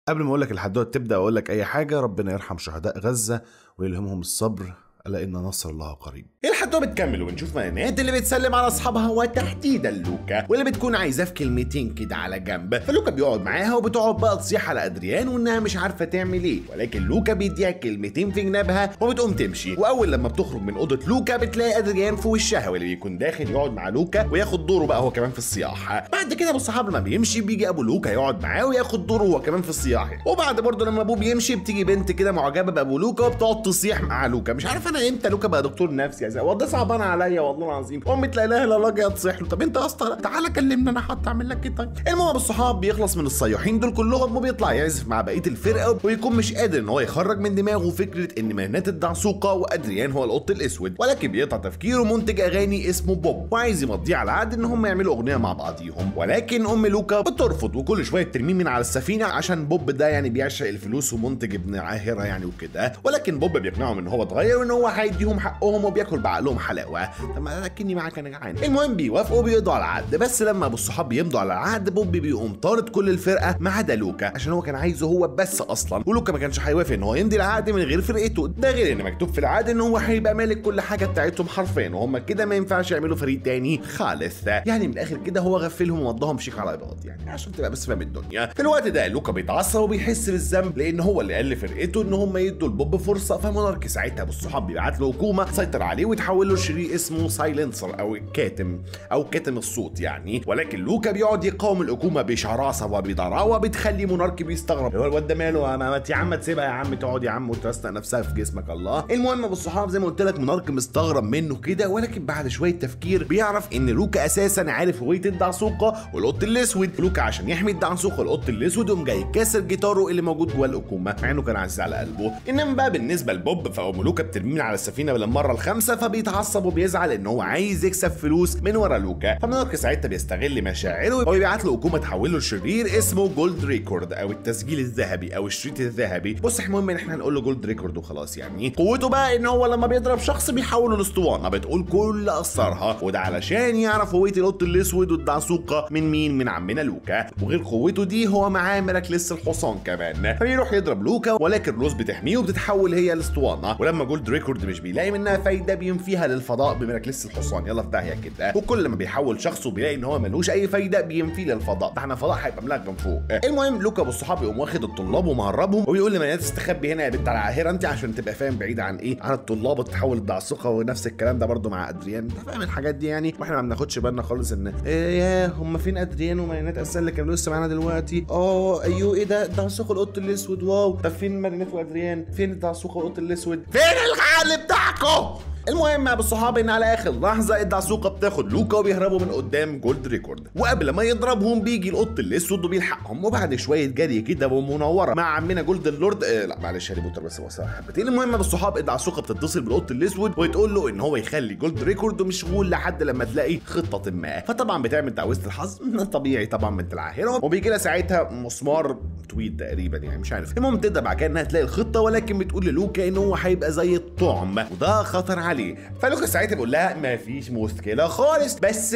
قبل ما اقول لك الحدوته تبدا اقول لك اي حاجه ربنا يرحم شهداء غزه ويلهمهم الصبر الا ان نصر الله قريب الحدوته بتكمل وبنشوف مانات اللي بتسلم على اصحابها وتحديدا لوكا واللي بتكون عايزاه في كلمتين كده على جنب فلوكا بيقعد معاها وبتقعد بقى تصيح على ادريان وانها مش عارفه تعمل ايه ولكن لوكا بيديها كلمتين في جنابها وبتقوم تمشي واول لما بتخرج من اوضه لوكا بتلاقي ادريان في وشها واللي بيكون داخل يقعد مع لوكا وياخد دوره بقى هو كمان في الصياح بعد كده ابو الصحاب لما بيمشي بيجي ابو لوكا يقعد معاه وياخد دوره هو كمان في الصياح وبعد برضه لما ابوه بيمشي بتيجي بنت كده معجبه بابو لوكا وبتقعد تصيح مع لوكا مش عارف انا امتى لوكا بقى دكتور نفسي يا زلمه والله صعبان عليا والله العظيم امي لا اله الا الله جايه تصيح له طب انت يا اسطى تعالى كلمني انا حتى اعمل لك ايه طيب المهم الصحاب بيخلص من الصياحين دول كلهم وبيطلع يعزف مع بقيه الفرقه ويكون مش قادر ان هو يخرج من دماغه فكره ان مهنات الدعسوقه وادريان هو القط الاسود ولكن بيقطع تفكيره منتج اغاني اسمه بوب وعايز يمضيه على عقد ان هم يعملوا اغنيه مع بعضيهم ولكن ام لوكا بترفض وكل شويه ترميه من على السفينه عشان بوب ده يعني بيعشق الفلوس ومنتج ابن عاهره يعني وكده ولكن بوب بيقنعهم ان هو اتغير وان هو هيديهم حقهم وبياكل بعقلهم حلاوه طب ما اكني معاك انا جعان المهم بيوافقوا بيقضوا على العقد بس لما ابو الصحاب بيمضوا على العقد بوب بيقوم طارد كل الفرقه ما عدا لوكا عشان هو كان عايزه هو بس اصلا ولوكا ما كانش هيوافق ان هو يمضي العقد من غير فرقته ده غير ان مكتوب في العقد ان هو هيبقى مالك كل حاجه بتاعتهم حرفيا وهم كده ما ينفعش يعملوا فريق تاني خالص يعني من الاخر كده هو غفلهم ومضاهم شيك على بياض يعني عشان تبقى بس فاهم الدنيا في الوقت ده لوكا بيتعصب وبيحس بالذنب لان هو اللي قال لفرقته ان هم يدوا لبوب فرصه فمونارك ساعتها ابو الصحاب بيبعت له حكومه تسيطر عليه وتحول له شرير اسمه سايلنسر او كاتم او كاتم الصوت يعني ولكن لوكا بيقعد يقاوم الحكومه بشراسه وبضراوه بتخلي مونارك بيستغرب هو الواد ده ماله ما يا عم تسيبها يا عم تقعد يا عم وترستق نفسها في جسمك الله المهم ابو الصحاب زي ما قلت لك مونارك مستغرب منه كده ولكن بعد شويه تفكير بيعرف ان لوكا اساسا عارف هويه الدعسوقه والقط الاسود لوكا عشان يحمي الدعسوقه والقط الاسود قام جاي كاسر جيتاره اللي موجود جوه الحكومه مع انه كان عزيز على قلبه انما بقى بالنسبه لبوب فام لوكا بترميه من على السفينه للمره الخامسه فبيتعصب وبيزعل ان هو عايز يكسب فلوس من ورا لوكا فمونارك ساعتها بيستغل مشاعره وبيبعت له حكومه تحول له شرير اسمه جولد ريكورد او التسجيل الذهبي او الشريط الذهبي بص المهم ان احنا هنقول له جولد ريكورد وخلاص يعني قوته بقى ان هو لما بيضرب شخص بيحوله لاسطوانه بتقول كل اسرارها وده علشان يعرف هويه القط الاسود والدعسوقه من مين من عمنا لوكا وغير قوته دي هو معاه مراكلس الحصان كمان فبيروح يضرب لوكا ولكن روز بتحميه وبتتحول هي الاسطوانه ولما جولد ريكورد مش بيلاقي منها فايده بينفيها للفضاء بمراكلس الحصان يلا في داهيه كده وكل ما بيحول شخص وبيلاقي ان هو ملوش اي فايده بينفيه للفضاء ده احنا فضاء هيبقى ملغم فوق المهم لوكا والصحاب يقوم واخد الطلاب ومهربهم وبيقول لمنات تستخبي هنا يا بنت العاهره انت عشان تبقى فاهم بعيد عن ايه عن الطلاب وتحول الدعسوقه ونفس الكلام ده برضو مع ادريان انت فاهم الحاجات دي يعني واحنا ما بناخدش بالنا خالص ان إيه يا هم فين ادريان ومارينات اساسا اللي كانوا لسه معانا دلوقتي اه ايوه ايه ده الدعسوقه القط الاسود واو طب فين مارينات وادريان فين الدعسوقه والقط الاسود فين العقل بتاعكم المهم يا ابو الصحاب ان على اخر لحظه الدعسوقه بتاخد لوكا وبيهربوا من قدام جولد ريكورد وقبل ما يضربهم بيجي القط الاسود وبيلحقهم وبعد شويه جري كده ومنوره مع عمنا جولد اللورد آه لا معلش هاري بوتر بس هو صح حبتين المهم يا ابو الصحاب الدعسوقه بتتصل بالقط الاسود وتقول له ان هو يخلي جولد ريكورد مشغول لحد لما تلاقي خطه ما فطبعا بتعمل تعويذه الحظ طبيعي طبعا بنت العاهره وبيجي لها ساعتها مسمار تويت تقريبا يعني مش عارف المهم تبدا بعد كده انها تلاقي الخطه ولكن بتقول للوكا ان هو هيبقى زي الطعم وده خطر عليه فلوكا ساعتها بيقول لها مفيش مشكله خالص بس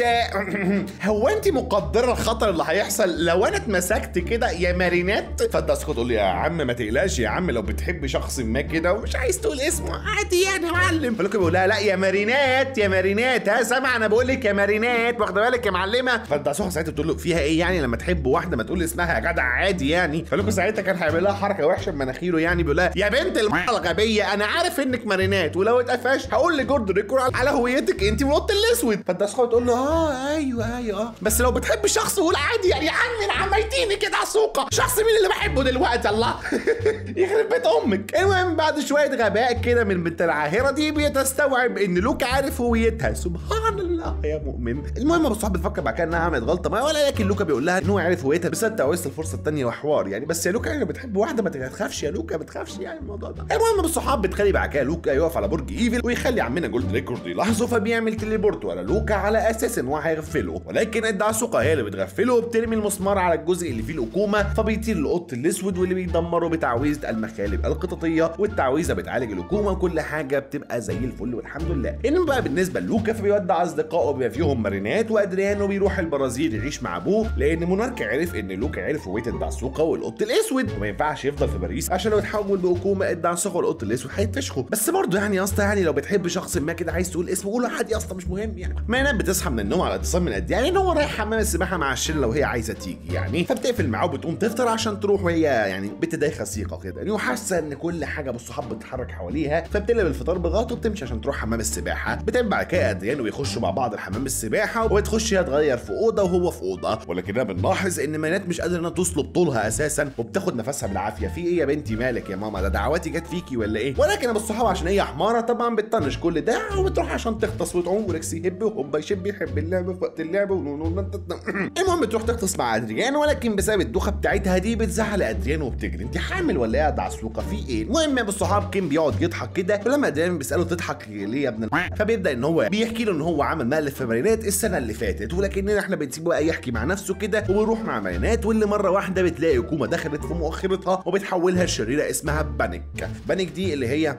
هو انت مقدره الخطر اللي هيحصل لو انا اتمسكت كده يا مارينات فالداسكو تقول لي يا عم ما تقلقش يا عم لو بتحب شخص ما كده ومش عايز تقول اسمه عادي يعني يا معلم فلوكا بيقول لها لا يا مارينات يا مارينات ها سامع انا بقول لك يا مارينات واخده بالك يا معلمه فالداسكو ساعتها تقول له فيها ايه يعني لما تحب واحده ما تقول اسمها يا جدع عادي يعني فلوكا ساعتها كان هيعمل لها حركه وحشه بمناخيره يعني بيقول لها يا بنت الغبيه انا عارف انك مارينات ولو اتقفش هقول لجورد ريكورد على هويتك انت والقط الاسود فالداسكو تقول له اه ايوه ايوه اه بس لو بتحب شخص قول عادي يعني يا عم عميتيني كده على السوقه شخص مين اللي بحبه دلوقتي الله يخرب بيت امك المهم بعد شويه غباء كده من بنت العاهره دي بتستوعب ان لوكا عارف هويتها سبحان الله يا مؤمن المهم ابو صاحب بتفكر بعد كده انها عملت غلطه ما ولا لكن لوكا بيقول لها ان هو عارف هويتها بس انت عاوزت الفرصه الثانيه وحوار يعني بس يا لوكا يعني بتحب واحده ما تخافش يا لوكا ما تخافش يعني الموضوع ده المهم ابو الصحاب بتخلي بعد كده لوكا يقف على برج ايفل ويخلي بيخلي عمنا جولد ريكورد يلاحظه فبيعمل تليبورت ورا لوكا على اساس ان هو هيغفله ولكن الدعسوقه هي اللي بتغفله وبترمي المسمار على الجزء اللي فيه الأكومة فبيطير القط الاسود واللي بيدمره بتعويذه المخالب القططيه والتعويذه بتعالج الأكومة وكل حاجه بتبقى زي الفل والحمد لله انما بقى بالنسبه للوكا فبيودع اصدقائه بما فيهم مارينات وادريانو بيروح البرازيل يعيش مع ابوه لان مونارك عرف ان لوكا عرف هويه الدعسوقه والقط الاسود وما ينفعش يفضل في باريس عشان لو اتحول باكومه الدعسوقه والقط الاسود هيتفشخوا بس برضه يعني يا اسطى يعني لو بتحب شخص ما كده عايز تقول اسمه قول حد يا اسطى مش مهم يعني مارينات بتصحى من النوم على اتصال من قد يعني ان هو رايح حمام السباحه مع الشله وهي عايزه تيجي يعني فبتقفل معاه وبتقوم تفطر عشان تروح وهي يعني بتدايخه ثقه كده يعني وحاسه ان كل حاجه بالصحاب بتتحرك حواليها فبتقلب الفطار بغلط وبتمشي عشان تروح حمام السباحه بتعمل بعد كده ادريان ويخشوا مع بعض الحمام السباحه وتخش هي تغير في اوضه وهو في اوضه ولكننا بنلاحظ ان مانات مش قادره انها تصلب طولها اساسا وبتاخد نفسها بالعافيه في ايه يا بنتي مالك يا ماما ده دعواتي جت فيكي ولا ايه ولكن ابو الصحاب عشان هي حماره طبعا بتطنش كل ده وبتروح عشان تغطس وتعوم وركس يهب وهوبا يشب يحب اللعب في وقت اللعب المهم تروح تغطس مع ادريان ولكن بسبب الدوخه بتاعتها دي بتزعل ادريان وبتجري انت حامل ولا ايه يا دعسوقه في ايه المهم ابو الصحاب كيم بيقعد يضحك كده ولما ادريان بيساله تضحك ليه يا ابن ال- فبيبدا ان هو بيحكي له ان هو عمل مقلب في مارينات السنه اللي فاتت ولكننا احنا بنسيبه بقى يحكي مع نفسه كده وبيروح مع مارينات واللي مره واحده بتلاقي كوما دخلت في مؤخرتها وبتحولها الشريره اسمها بانيك بانيك دي اللي هي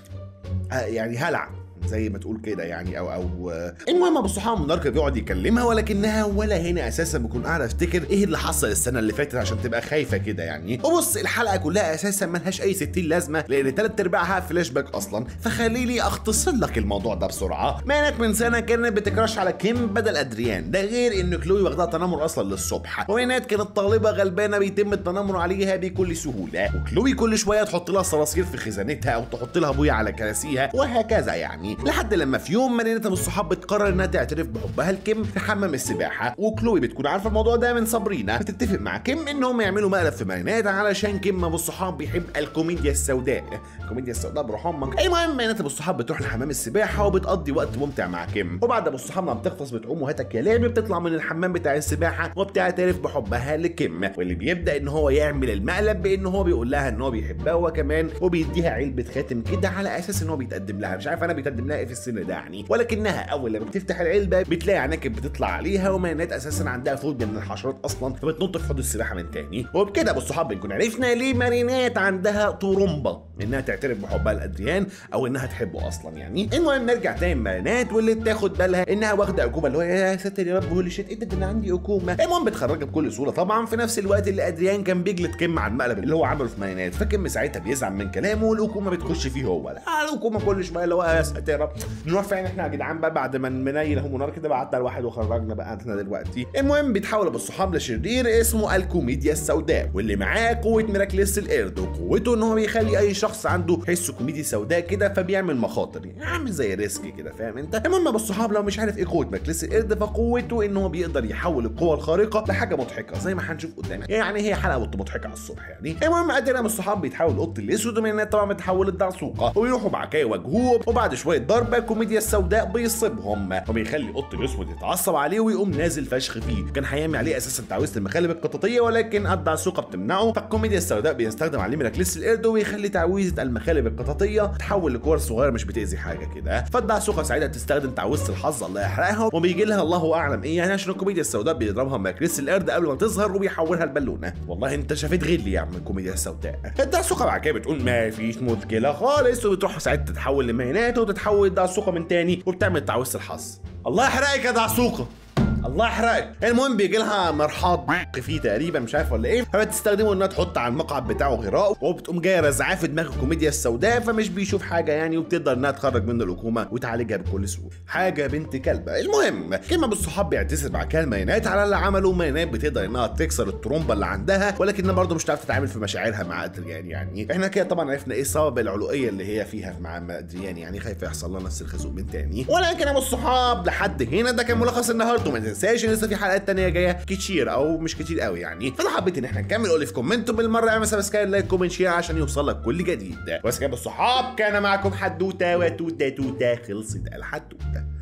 آه، يعني هلع زي ما تقول كده يعني او او آه، المهم ابو الصحاب موناركا بيقعد يكلمها ولكنها ولا هنا اساسا بكون قاعده افتكر ايه اللي حصل السنه اللي فاتت عشان تبقى خايفه كده يعني وبص الحلقه كلها اساسا ملهاش اي 60 لازمه لان تلات ارباعها فلاش باك اصلا فخليني اختصر لك الموضوع ده بسرعه مانك من سنه كانت بتكراش على كيم بدل ادريان ده غير ان كلوي واخدها تنمر اصلا للصبح ومانات كانت طالبه غلبانه بيتم التنمر عليها بكل سهوله وكلوي كل شويه تحط لها صراصير في خزانتها او تحط لها بويه على كراسيها وهكذا يعني لحد لما في يوم مدينه الصحاب بتقرر انها تعترف بحبها لكيم في حمام السباحه وكلوي بتكون عارفه الموضوع ده من صابرينا بتتفق مع كيم انهم يعملوا مقلب في مارينات علشان كيم ابو الصحاب بيحب الكوميديا السوداء الكوميديا السوداء بروح امك المهم مارينات ابو الصحاب بتروح لحمام السباحه وبتقضي وقت ممتع مع كيم وبعد ابو الصحاب ما بتغطس بتعوم وهاتك يا لعبي بتطلع من الحمام بتاع السباحه وبتعترف بحبها لكيم واللي بيبدا ان هو يعمل المقلب بان هو بيقول لها ان هو بيحبها هو كمان وبيديها علبه خاتم كده على اساس ان هو بيتقدم لها مش عارف انا بيتقدم لها ايه في السن ده يعني ولكنها اول لما بتفتح العلبه بتلاقي عناكب بتطلع عليها ومانات اساسا عندها فوبيا من الحشرات اصلا فبتنط في حوض السباحه من تاني وبكده ابو الصحاب بنكون عرفنا ليه مارينات عندها طرمبه انها تعترف بحبها لادريان او انها تحبه اصلا يعني المهم نرجع تاني مارينات واللي تاخد بالها انها واخده اكومه اللي هو يا ساتر يا رب هولي شيت ايه ده ده انا عندي اكومه المهم بتخرجها بكل سهوله طبعا في نفس الوقت اللي ادريان كان بيجلد كيم على المقلب اللي هو عمله في مارينات فكيم ساعتها بيزعل من كلامه والاكومه بتخش فيه هو لا الاكومه كل شويه اللي هو يا ساتر يا رب نروح فين احنا يا جدعان بقى بعد ما منيل هم نار كده بعتنا الواحد وخرجنا بقى احنا دلوقتي المهم بيتحول ابو الصحاب لشرير اسمه الكوميديا السوداء واللي معاه قوه ميراكليس القرد وقوته ان هو بيخلي اي شخص عنده حس كوميدي سوداء كده فبيعمل مخاطر يعني عامل زي ريسك كده فاهم انت المهم ابو الصحاب لو مش عارف ايه قوه ميراكليس القرد فقوته ان هو بيقدر يحول القوه الخارقه لحاجه مضحكه زي ما هنشوف قدام يعني هي حلقه مضحكه على الصبح يعني المهم ادينا من الصحاب بيتحول القط الاسود ومن طبعا بتحول الدعسوقه ويروحوا بعد كده يواجهوه وبعد شويه ضربه كوميديا السوداء بيصيبهم وبيخلي القط الاسود يتعصب عليه ويقوم نازل فشخ فيه كان هيعمل عليه اساسا تعويذه المخالب القططيه ولكن الدعسوقه بتمنعه فالكوميديا السوداء بيستخدم عليه ميراكليس القرد ويخلي تعويذه المخالب القططيه تتحول لكور صغيره مش بتاذي حاجه كده فالدعسوقه ساعتها بتستخدم تعويذه الحظ الله يحرقها وبيجي لها الله اعلم ايه يعني عشان الكوميديا السوداء بيضربها ميراكليس القرد قبل ما تظهر وبيحولها لبالونه والله انت شفيت غلي يا عم الكوميديا السوداء الدعسوقه بعد كده بتقول ما فيش مشكله خالص وبتروح ساعتها تتحول لمهنات وتتحول الدعسوقه من تاني وبتعمل تعويذه الحظ الله يحرقك يا دعسوقه الله يحرقك المهم بيجي لها مرحاض فيه تقريبا مش عارف ولا ايه فبتستخدمه انها تحط على المقعد بتاعه غراء وبتقوم جايه رزعاه في دماغ الكوميديا السوداء فمش بيشوف حاجه يعني وبتقدر انها تخرج منه الاكومه وتعالجها بكل سهوله حاجه بنت كلبه المهم كلمه بالصحاب بيعتذر بعد كده الماينات على اللي عمله ماينات بتقدر انها تكسر الترومبه اللي عندها ولكنها برضه مش هتعرف تتعامل في مشاعرها مع ادريان يعني احنا كده طبعا عرفنا ايه السبب العلوقيه اللي هي فيها مع ادريان يعني خايفه يحصل لها نفس الخازوق من تاني ولكن ابو الصحاب لحد هنا ده كان ملخص النهارده وما تنساش ان لسه في حلقات تانية جايه كتير او مش كتير قوي يعني فلو حبيت ان احنا نكمل قول لي في كومنت بالمره اعمل سبسكرايب لايك كومنت شير عشان يوصل لك كل جديد بس كده بالصحاب كان معكم حدوته وتوته توته خلصت الحدوته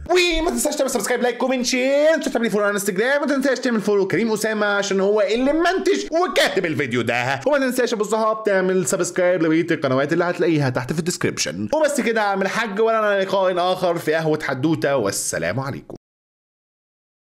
وما تنساش تعمل سبسكرايب لايك كومنت شير ما تنساش تعمل فولو على انستجرام ما تنساش تعمل فولو كريم اسامه عشان هو اللي منتج وكاتب الفيديو ده وما تنساش يا ابو الصحاب تعمل سبسكرايب لبقيه القنوات اللي هتلاقيها تحت في الديسكربشن وبس كده اعمل حاج ولا لقاء اخر في قهوه حدوته والسلام عليكم